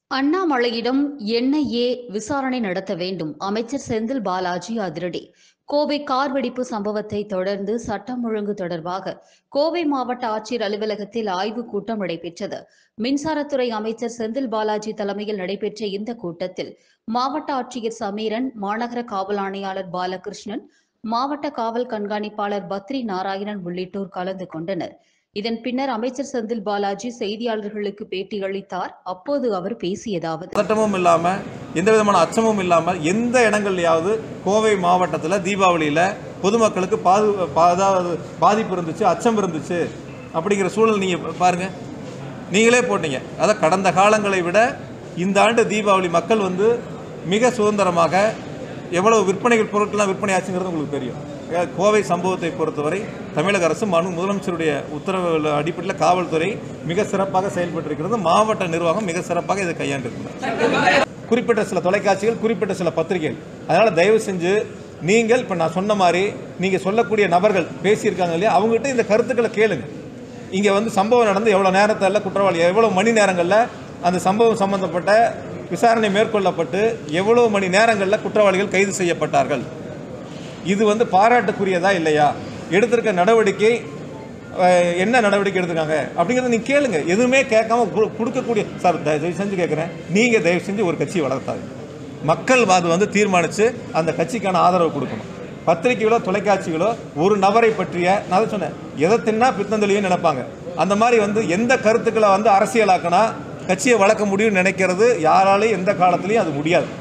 அண்ணாமலையிடம் NIA விசாரணை நடத்த வேண்டும் அமைச்சர் செந்தில் பாலாஜி அதிரடி கோவை கார் வெடிப்பு சம்பவத்தை தொடர்ந்து சட்டம் ஒழுங்கு தொடர்பாக கோவை மாவட்ட ஆட்சியர் அலுவலகத்தில் ஆய்வுக் கூட்டம் நடைபெற்றது மின்சாரத்துறை அமைச்சர் செந்தில் பாலாஜி தலைமையில் நடைபெற்ற இந்த கூட்டத்தில் மாவட்ட ஆட்சியர் சமீரன் மாநகர காவல் ஆணையாளர் பாலகிருஷ்ணன் மாவட்ட காவல் கண்காணிப்பாளர் பத்ரி நாராயணன் உள்ளிட்டோர் கலந்து கொண்டனர் இதன் பின்னர் அமைச்சர் செந்தில் பாலாஜி செய்தியாளர்களுக்கு பேட்டியளித்தார் அப்போது அவர் பேசியதாவது பதட்டமும் இல்லாமல் எந்த விதமான அச்சமும் இல்லாமல் எந்த இடங்கள்லையாவது கோவை மாவட்டத்தில் தீபாவளியில் பொதுமக்களுக்கு பாது பா- அதாவது பாதிப்பு இருந்துச்சு அச்சம் இருந்துச்சு அப்படிங்கிற சூழல் நீங்கள் பாருங்கள் நீங்களே போட்டீங்க அதான் கடந்த காலங்களை விட இந்த ஆண்டு தீபாவளி மக்கள் வந்து மிக சுதந்திரமாக எவ்வளவு விற்பனைகள் பொருட்கள்லாம் விற்பனை ஆச்சுங்கிறது உங்களுக்கு தெரியும் ஏ, கோவை சம்பவத்தை பொறுத்தவரை தமிழக அரசு மனு முதலமைச்சருடைய உத்தரவு அடிப்படையில் காவல்துறை மிக சிறப்பாக செயல்பட்டிருக்கிறது மாவட்ட நிர்வாகம் மிக சிறப்பாக இதை கையாண்டிருக்கிறது குறிப்பிட்ட சில தொலைக்காட்சிகள் குறிப்பிட்ட சில பத்திரிகைகள் அதனால் தயவு செஞ்சு நீங்கள் இப்போ நான் சொன்ன மாதிரி நீங்கள் சொல்லக்கூடிய நபர்கள் பேசியிருக்காங்க இல்லையா அவங்ககிட்ட இந்த கருத்துக்களை கேளுங்க இங்கே வந்து சம்பவம் நடந்து எவ்வளோ நேரத்தில் குற்றவாளி எவ்வளோ மணி நேரங்களில் அந்த சம்பவம் சம்பந்தப்பட்ட விசாரணை மேற்கொள்ளப்பட்டு எவ்வளோ மணி நேரங்களில் குற்றவாளிகள் கைது செய்யப்பட்டார்கள் இது வந்து பாராட்டுக்குரியதா இல்லையா எடுத்திருக்க நடவடிக்கை அஹ், என்ன நடவடிக்கை எடுத்திருக்காங்க அப்படிங்கிறத நீங்க கேளுங்க எதுவுமே கேட்காம கு- கொடுக்கக்கூடிய சார் தயவு செஞ்சு கேட்குறேன் நீங்கள் தயவு செஞ்சு ஒரு கட்சியை வளர்த்தாது மக்கள் அது வந்து தீர்மானித்து அந்த கட்சிக்கான ஆதரவு கொடுக்கணும் பத்திரிகைகளோ தொலைக்காட்சிகளோ ஒரு நபரை பற்றிய நான் தான் சொன்னேன் எதை தின்னா பித்தந்தளியும் நினைப்பாங்க அந்த மாதிரி வந்து எந்த கருத்துக்களை வந்து அரசியலாக்கினா கட்சியை வளர்க்க முடியும்னு நினைக்கிறது யாராலையும் எந்த காலத்துலையும் அது முடியாது